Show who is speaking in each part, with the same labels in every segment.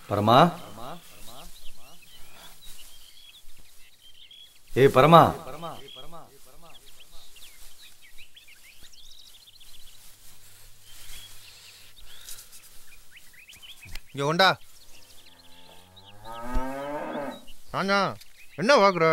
Speaker 1: பரமா ஏய் பரமா
Speaker 2: இங்க கொண்டா ஆஞ்சா என்ன பார்க்குற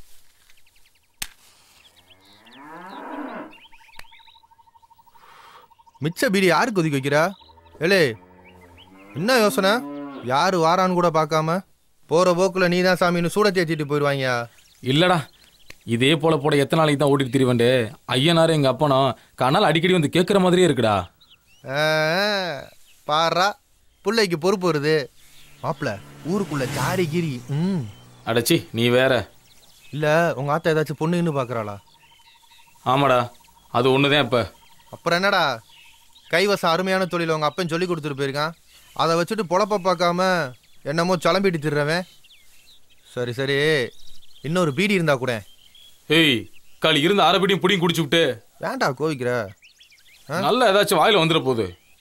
Speaker 2: மிச்ச பீடி யாரு கொதிக்க வைக்கிறா ஏலே என்ன யோசனை யாரு வாரான்னு கூட பார்க்காம போற போக்குல நீ தான் சாமின்னு சூட தேய்ச்சிட்டு போயிடுவாங்க
Speaker 3: இல்லடா இதே போல போட எத்தனை நாளைக்கு தான் ஓட்டிட்டு திரிவண்டு ஐயனாரு எங்க அப்பனும் கனால் அடிக்கடி வந்து கேட்குற மாதிரியே இருக்குடா
Speaker 2: பாரா பிள்ளைக்கு பொறுப்பு வருது மாப்பிள ஊருக்குள்ள ஜாரி கிரி ம்
Speaker 3: அடச்சி நீ வேற
Speaker 2: இல்ல உங்க ஆத்தா ஏதாச்சும் பொண்ணுன்னு பாக்குறாளா
Speaker 3: ஆமாடா அது ஒண்ணுதான் இப்ப
Speaker 2: அப்புறம் என்னடா கைவசம் அருமையான தொழில் உங்க அப்பன் சொல்லி கொடுத்துட்டு போயிருக்கான் அதை வச்சுட்டு பொழப்ப பார்க்காம என்னமோ கிளம்பிட்டு திடுறவன் சரி சரி இன்னொரு பீடி இருந்தா கூட
Speaker 3: ஏய் காலி இருந்த அரைப்படியும் புடியும் குடிச்சு விட்டு
Speaker 2: வேண்டா கோவிக்கிற
Speaker 3: நல்ல ஏதாச்சும் வாயில வந்துட போகுது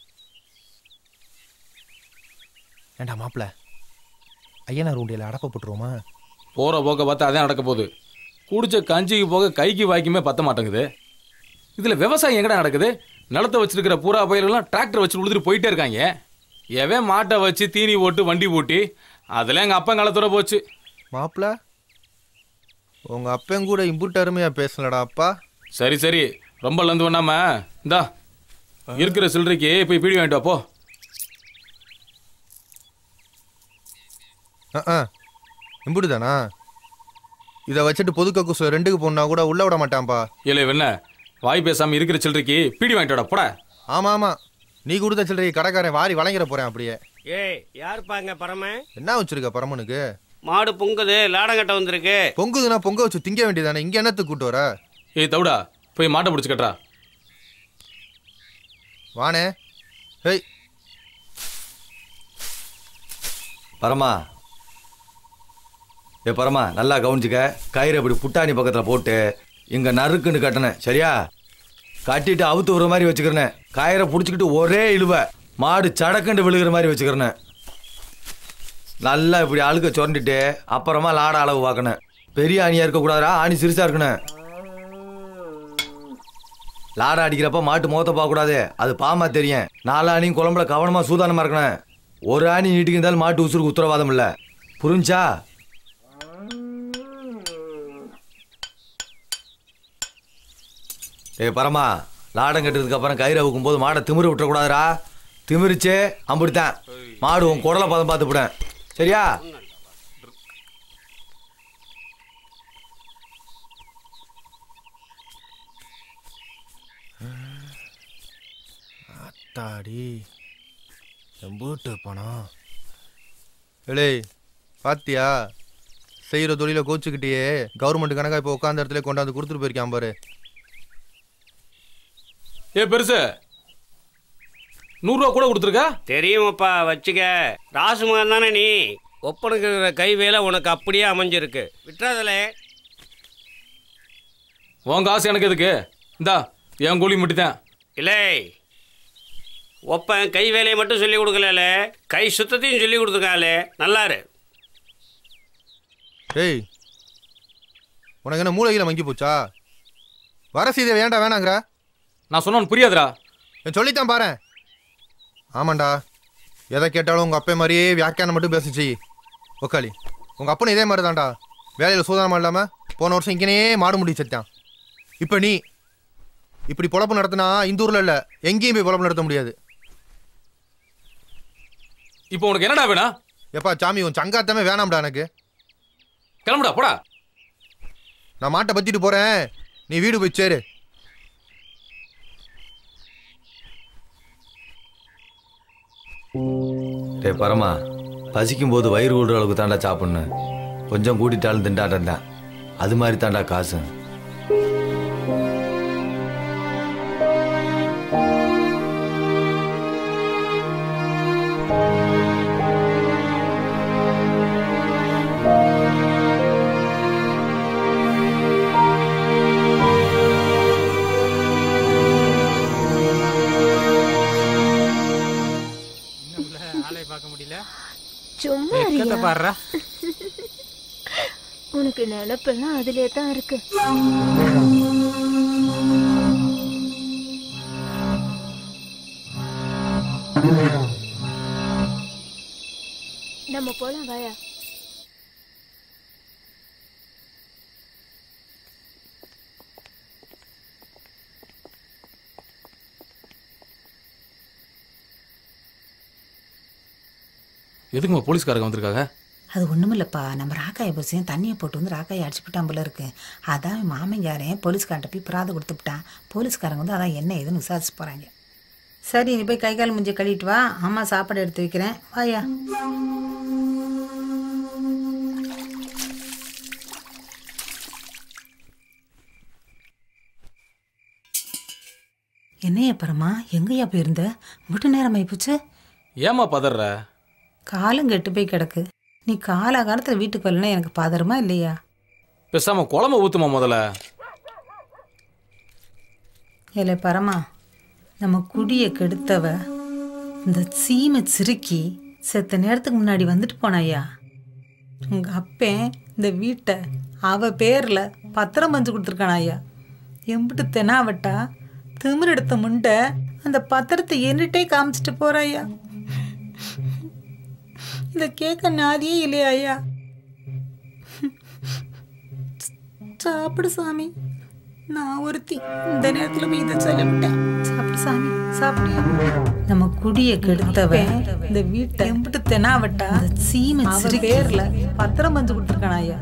Speaker 2: ஏண்டா மாப்பிள ஐயனார் உண்டியில் அடப்ப போட்டுருவோமா
Speaker 3: போற போக்க பார்த்து அதான் நடக்க போகுது குடிச்ச கஞ்சிக்கு போக கைக்கு வாய்க்குமே பத்த மாட்டேங்குது இதுல விவசாயம் எங்கடா நடக்குது நிலத்தை வச்சிருக்கிற பூரா பயிரெல்லாம் டிராக்டர் வச்சு உழுதுட்டு போயிட்டே இருக்காங்க எவன் மாட்டை வச்சு தீனி போட்டு வண்டி போட்டி அதெல்லாம் எங்க அப்பன் காலத்தோட போச்சு
Speaker 2: மாப்பிள உங்க அப்பன் கூட இம்புட்டு அருமையா பேசலடா அப்பா
Speaker 3: சரி சரி ரொம்ப லந்து பண்ணாம இந்தா இருக்கிற சில்லறைக்கு போய் பீடி வாங்கிட்டு வா போ
Speaker 2: ஆ இம்புட்டு தானா இதை வச்சுட்டு பொது கக்கூசு ரெண்டுக்கு போனா கூட உள்ள விட மாட்டான்ப்பா
Speaker 3: இல்லை என்ன வாய் பேசாம இருக்கிற சில்லறைக்கு பீடி வாங்கிட்டு வாடா போடா
Speaker 2: ஆமா ஆமா நீ கொடுத்த சில்லறை கடைக்காரன் வாரி வழங்கிற போறேன் அப்படியே
Speaker 4: ஏய் யாருப்பாங்க பரம
Speaker 2: என்ன வச்சிருக்க பரமனுக்கு
Speaker 4: மாடு பொங்குது லாடங்கட்ட வந்திருக்கு
Speaker 2: பொங்குதுன்னா பொங்க வச்சு திங்க வேண்டியதானே இங்க என்னத்துக்கு கூட்டு வர
Speaker 3: ஏய் தவிடா போய் மாட்டை பிடிச்சி கட்டுறா
Speaker 2: வானே ஹேய்
Speaker 1: பரமா ஏ பரமா நல்லா கவனிச்சுக்க கயிறு அப்படி புட்டாணி பக்கத்தில் போட்டு இங்கே நறுக்குன்னு கட்டினேன் சரியா கட்டிட்டு அவுத்து விடுற மாதிரி வச்சுக்கிறேன் கயிறை பிடிச்சிக்கிட்டு ஒரே இழுவ மாடு சடக்கண்டு விழுகிற மாதிரி வச்சுக்கிறேன் நல்லா இப்படி அழுக்க சுரண்டிட்டு அப்புறமா லாட அளவு பார்க்கணும் பெரிய ஆணியாக இருக்கக்கூடாதா ஆணி சிறுசாக இருக்கணும் லாடை அடிக்கிறப்ப மாட்டு முகத்தை பார்க்கக்கூடாது அது பாமா தெரியும் நாலு ஆணியும் குழம்புல கவனமாக சூதானமாக இருக்கணும் ஒரு ஆணி நீட்டுக்கு இருந்தாலும் மாட்டு உசுருக்கு உத்தரவாதம் இல்லை புரிஞ்சா ஏய் பரமா லாடம் கட்டுறதுக்கு அப்புறம் கயிறு அவுக்கும் போது மாடை திமிரு விட்டுறக்கூடாதுடா திமிரிச்சே அம்பிடித்தான் மாடு உன் குடலை பதம் பார்த்து விடேன் சரியா
Speaker 2: தாடி எம்பூட்டு பணம் ஏலே பாத்தியா செய்கிற தொழிலை கோச்சுக்கிட்டியே கவர்மெண்ட் கணக்கா இப்போ உட்காந்த இடத்துல கொண்டாந்து கொடுத்துட்டு போயிருக்கான் பாரு
Speaker 3: ஏ பெருசு நூறுரூவா கூட கொடுத்துருக்கா
Speaker 4: தெரியுமாப்பா வச்சுக்க ராசுமான் தானே நீ ஒப்பனுக்கு கை வேலை உனக்கு அப்படியே அமைஞ்சிருக்கு விட்டுறாதலே
Speaker 3: உன் காசு எனக்கு எதுக்கு இந்தா என் கூலி மட்டும்தான்
Speaker 4: இல்லை ஒப்பன் கை வேலையை மட்டும் சொல்லி கொடுக்கல கை சுத்தத்தையும் சொல்லி கொடுத்துருக்காளே நல்லாரு
Speaker 2: ஏய் உனக்கு என்ன மூளையில மங்கி போச்சா வர சீதை வேண்டாம் வேணாங்கிற
Speaker 3: நான் சொன்னவன் புரியாதுடா
Speaker 2: நான் சொல்லித்தான் பாரு ஆமாண்டா எதை கேட்டாலும் உங்கள் அப்பே மாதிரியே வியாக்கியானம் மட்டும் பேசிச்சு ஒக்காளி உங்கள் அப்பனும் இதே மாதிரி தான்டா வேலையில் சூதானமாக இல்லாமல் போன வருஷம் இங்கனே மாடு முடி செத்தான் இப்போ நீ இப்படி பொழப்பு நடத்தினா இந்த ஊரில் இல்லை எங்கேயும் போய் பொழப்பு நடத்த முடியாது
Speaker 3: இப்போ உனக்கு என்னடா வேணா
Speaker 2: எப்பா சாமி உன் சங்காத்தமே வேணாம்டா எனக்கு
Speaker 3: கிளம்புடா போடா
Speaker 2: நான் மாட்டை பற்றிட்டு போகிறேன் நீ வீடு போய் சேரு
Speaker 1: டேய் பரமா பசிக்கும் போது வயிறு விடுற அளவுக்கு தாண்டா சாப்பிடணும் கொஞ்சம் கூட்டிட்டாலும் திண்டாட்டம் தான் அது மாதிரி தாண்டா காசு
Speaker 5: ஆளை பார்க்க முடியல சும்மா
Speaker 6: வெக்கத்தை
Speaker 5: இருயா.
Speaker 6: பாடுறா
Speaker 5: உனக்கு நினப்பெல்லாம் அதிலே தான் இருக்கு நம்ம போலாம் வாயா
Speaker 3: எதுக்குமா போலீஸ்காரங்க வந்திருக்காங்க
Speaker 7: அது ஒன்றுமில்லப்பா நம்ம ராக்காயை பஸ்ஸையும் தண்ணியை போட்டு வந்து ராக்காயை அடிச்சுப்பிட்டான் போல இருக்கு அதான் என் மாமங்காரன் போலீஸ்கார்ட்ட போய் பிராத கொடுத்துப்பிட்டான் போலீஸ்காரங்க வந்து அதான் என்ன ஏதுன்னு விசாரிச்சு போகிறாங்க சரி நீ போய் கை கால் முஞ்சி கழுவிட்டு வா அம்மா சாப்பாடு எடுத்து வைக்கிறேன் வாயா என்னையா பரமா எங்கேயா போயிருந்த விட்டு நேரம் ஆயிப்போச்சு
Speaker 3: ஏமா பதற
Speaker 7: காலம் கெட்டு போய் கிடக்கு நீ காலாகாலத்தில் வீட்டுக்கு வரலன்னா எனக்கு பதறமா இல்லையா
Speaker 3: பேசாம குழம்பு ஊத்துமா முதல்ல
Speaker 7: இல்லை பரமா நம்ம குடியை கெடுத்தவ இந்த சீமை சிறுக்கி செத்த நேரத்துக்கு முன்னாடி வந்துட்டு போனாயா உங்க அப்பன் இந்த வீட்டை அவ பேர்ல பத்திரம் பஞ்சு கொடுத்துருக்கானாயா எம்பிட்டு தெனாவட்டா திமிர் எடுத்த முண்டை அந்த பத்திரத்தை என்கிட்டே காமிச்சிட்டு போறாயா இதை கேட்க நாதியே இல்லையா ஐயா சாப்பிடு சாமி நான் ஒருத்தி இந்த நேரத்துல போய் இதை சொல்லிவிட்டேன் சாப்பிடு சாமி சாப்பிடியா நம்ம குடிய கெடுத்தவ இந்த வீட்டை எம்பிட்டு தெனாவட்டா சீமை சிறு பேர்ல பத்திரம் பஞ்சு கொடுத்துருக்கானா ஐயா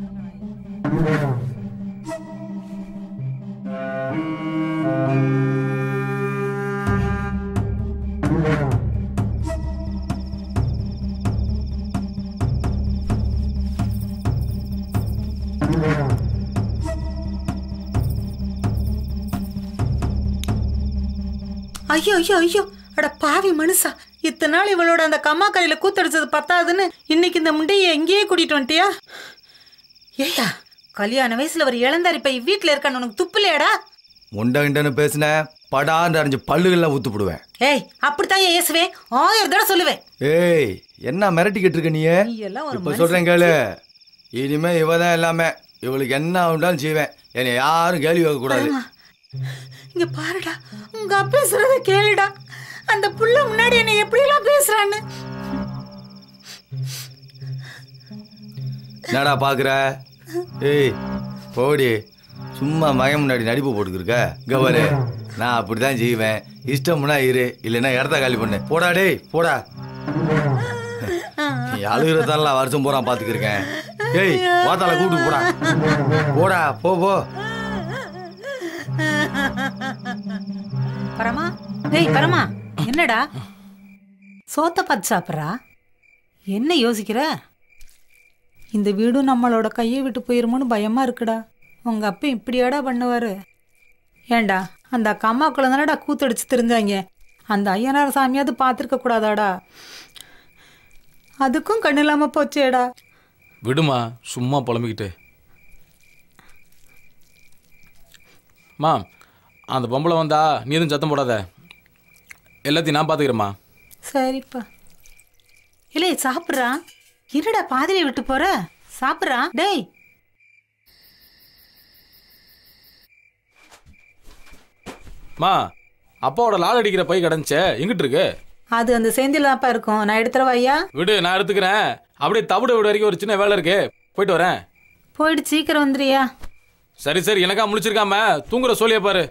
Speaker 7: ஐயோ ஐயோ ஐயோ அட பாவி மனுஷா இத்தனை நாள் இவளோட அந்த கம்மா கரையில கூத்தடிச்சது பத்தாதுன்னு இன்னைக்கு இந்த முண்டையை எங்கேயே கூட்டிட்டு வந்துட்டியா ஏயா கல்யாண வயசுல ஒரு இளந்தாரி பை வீட்டுல இருக்கான்னு உனக்கு துப்புலையாடா
Speaker 1: முண்டை கிண்டன்னு பேசின படாண்டு அரைஞ்சு பல்லுகள்லாம் ஊத்து போடுவேன்
Speaker 7: ஏய் அப்படித்தான் ஏன் ஏசுவேன் ஆயிரம் தடவை சொல்லுவேன்
Speaker 1: ஏய் என்ன மிரட்டிக்கிட்டு இருக்க நீ
Speaker 7: நீ எல்லாம் ஒரு
Speaker 1: இப்ப சொல்றேன் கேளு இனிமே இவ தான் எல்லாமே இவளுக்கு என்ன உண்டாலும் செய்வேன் என்னை யாரும் கேள்வி கேட்க கூடாது
Speaker 7: அம்மா, இங்க பாருடா உங்க அப்பா பேசுறத கேளுடா அந்த புள்ள முன்னாடி என்ன எப்படியெல்லாம் பேசுறான்னு
Speaker 1: என்னடா பாக்குற ஏய் போடி சும்மா மகன் முன்னாடி நடிப்பு போட்டுக்கிருக்க கவரு நான் அப்படிதான் செய்வேன் இஷ்டம்னா இரு இல்லைன்னா இடத்த காலி பண்ணு போடா டேய் போடா நீ அழுகிறதெல்லாம் வருஷம் பூரா பாத்துக்கிருக்கேன் ஏய் வாத்தால கூப்பிட்டு போடா போடா போ போ
Speaker 7: பரமா டேய் பரமா என்னடா சோத்த பார்த்து சாப்பிட்றா என்ன யோசிக்கிற இந்த வீடும் நம்மளோட கையை விட்டு போயிருமோன்னு பயமா இருக்குடா உங்க அப்பா இப்படியாடா பண்ணுவாரு ஏன்டா அந்த அக்கா அம்மாக்குள்ள தானடா கூத்தடிச்சு தெரிஞ்சாங்க அந்த ஐயனார் சாமியாவது பார்த்துருக்க கூடாதாடா அதுக்கும் கண்ணு இல்லாம போச்சேடா
Speaker 3: விடுமா சும்மா புலம்பிக்கிட்டு மா அந்த பொம்பளை வந்தா நீ எதுவும் சத்தம் போடாத எல்லாத்தையும் நான் பார்த்துக்கிறேம்மா
Speaker 7: சரிப்பா இல்லை சாப்பிட்றா என்னடா பாதியில விட்டு போற சாப்பிட்றா டேய்
Speaker 3: மா அப்பாவோட லால் அடிக்கிற பை கிடந்துச்சே எங்கிட்டு இருக்கு
Speaker 7: அது அந்த செந்தில் தான்ப்பா இருக்கும் நான் எடுத்துறவா ஐயா
Speaker 3: விடு நான் எடுத்துக்கிறேன் அப்படியே தவிட விட வரைக்கும் ஒரு சின்ன வேலை இருக்கு போயிட்டு வரேன்
Speaker 7: போயிட்டு சீக்கிரம் வந்துறியா
Speaker 3: சரி சரி எனக்கா முழிச்சிருக்காம தூங்குற சொல்லிய பாரு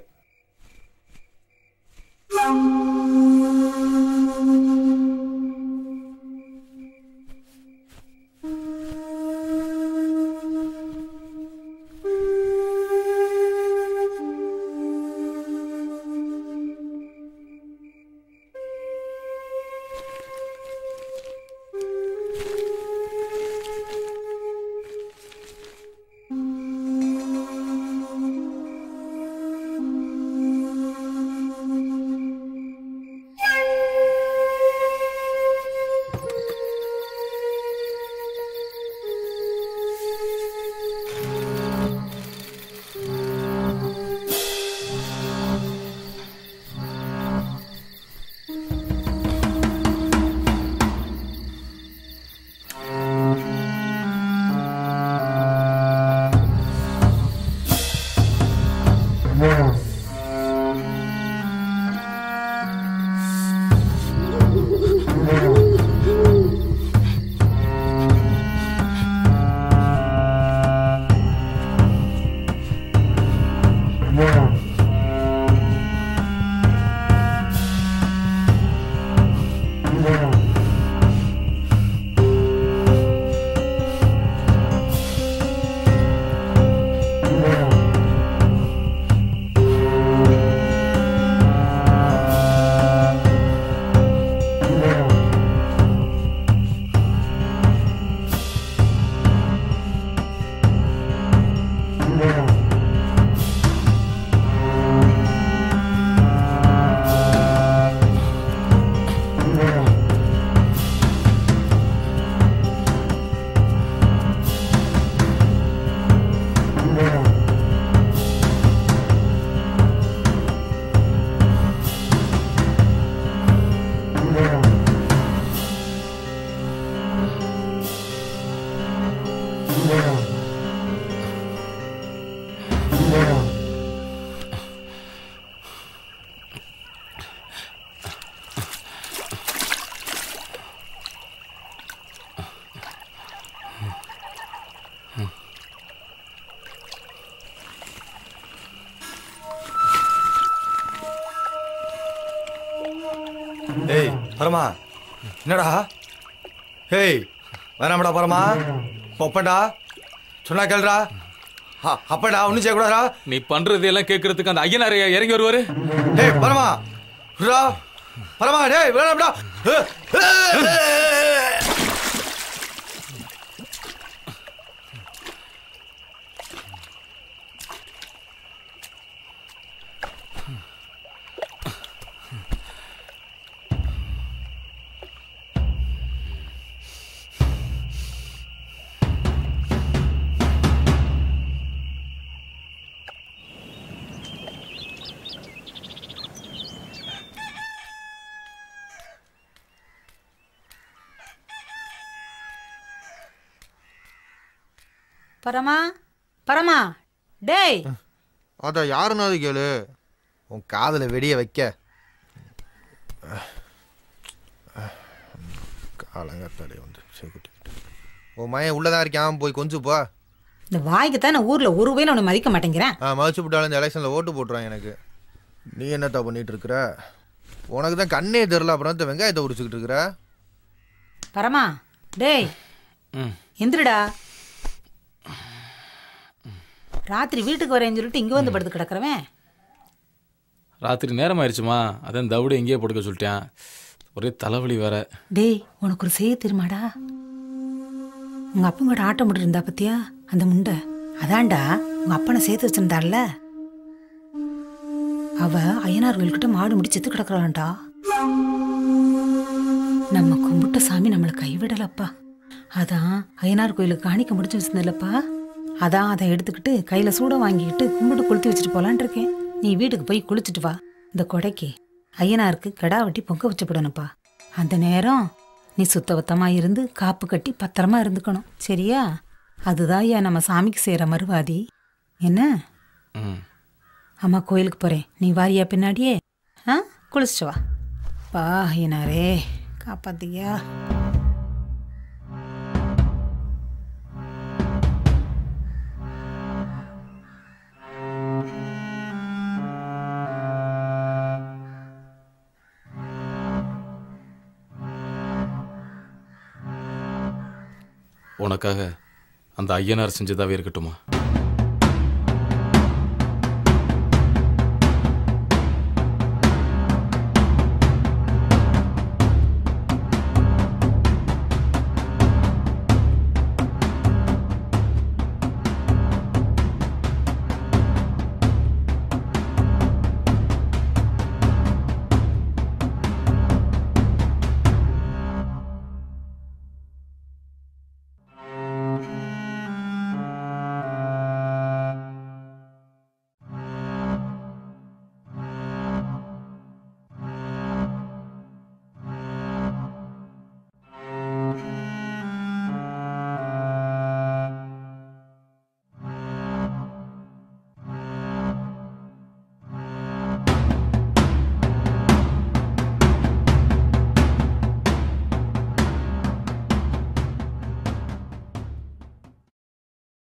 Speaker 1: பரமா என்னடா ஹேய் வேணாமடா பரமா ஒப்பண்டா சொன்னா கேளுடா அ- அப்படா ஒன்றும் செய்யக்கூடாதா
Speaker 3: நீ பண்றது எல்லாம் கேட்கறதுக்கு அந்த ஐயனார் இறங்கி வருவாரு
Speaker 1: டேய் பரமா விட்றா பரமா டேய் வேணாம்டா ஏ, ஏ, ஏ.
Speaker 7: பரமா பரமா டேய்
Speaker 2: அத யாருன்னு அது கேளு உன் காதில் வெடிய வைக்க காலங்கத்தாலே வந்து செகுட்டிக்கிட்டு உன் மயன் உள்ளதான் இருக்கான் போய் கொஞ்சம் போ
Speaker 7: இந்த வாய்க்கு தான் நான் ஊரில் ஒரு வேலை உன்னை மதிக்க மாட்டேங்கிறேன்
Speaker 2: ஆ மதிச்சு விட்டாலும் இந்த எலெக்ஷனில் ஓட்டு போட்டுருவான் எனக்கு நீ என்னத்தா பண்ணிட்டு இருக்கிற உனக்கு தான் கண்ணே தெரில அப்புறம் இந்த வெங்காயத்தை உரிச்சுக்கிட்டு இருக்கிற
Speaker 7: பரமா டேய்
Speaker 3: ம்
Speaker 7: எந்திரடா ராத்திரி வீட்டுக்கு வரேன்னு சொல்லிட்டு இங்கே வந்து படுத்து கிடக்குறவன்
Speaker 3: ராத்திரி நேரம் ஆயிடுச்சுமா அதான் தவிடு எங்கேயே படுக்க சொல்லிட்டேன் ஒரே தலைவலி வேற
Speaker 7: டேய் உனக்கு ஒரு செய்ய தெரியுமாடா உங்க அப்பங்கூட ஆட்டம் போட்டு இருந்தா பத்தியா அந்த முண்டை அதான்டா உங்க அப்பனை சேர்த்து வச்சிருந்தாள்ல அவ ஐயனார் கோயில்கிட்ட மாடு முடி செத்து கிடக்குறான்டா நம்ம கும்பிட்ட சாமி நம்மளை கைவிடலப்பா அதான் ஐயனார் கோயிலுக்கு காணிக்க முடிச்சு வச்சிருந்தல்லப்பா அதான் அதை எடுத்துக்கிட்டு கையில சூட வாங்கிக்கிட்டு கும்பிட்டு கொளுத்தி வச்சுட்டு போலான் இருக்கேன் நீ வீட்டுக்கு போய் குளிச்சுட்டு வா இந்த கொடைக்கு ஐயனாருக்கு கடா வெட்டி பொங்க வச்சுப்படணும்ப்பா அந்த நேரம் நீ சுத்தபத்தமா இருந்து காப்பு கட்டி பத்திரமா இருந்துக்கணும் சரியா அதுதான் ஐயா நம்ம சாமிக்கு செய்யற மறுவாதி என்ன
Speaker 3: ம்
Speaker 7: அம்மா கோயிலுக்கு போறேன் நீ வாரியா பின்னாடியே ஆ குளிச்சுட்டு வா பா ஐயனாரே காப்பாத்தியா
Speaker 3: உனக்காக அந்த ஐயனார் செஞ்சதாவே இருக்கட்டுமா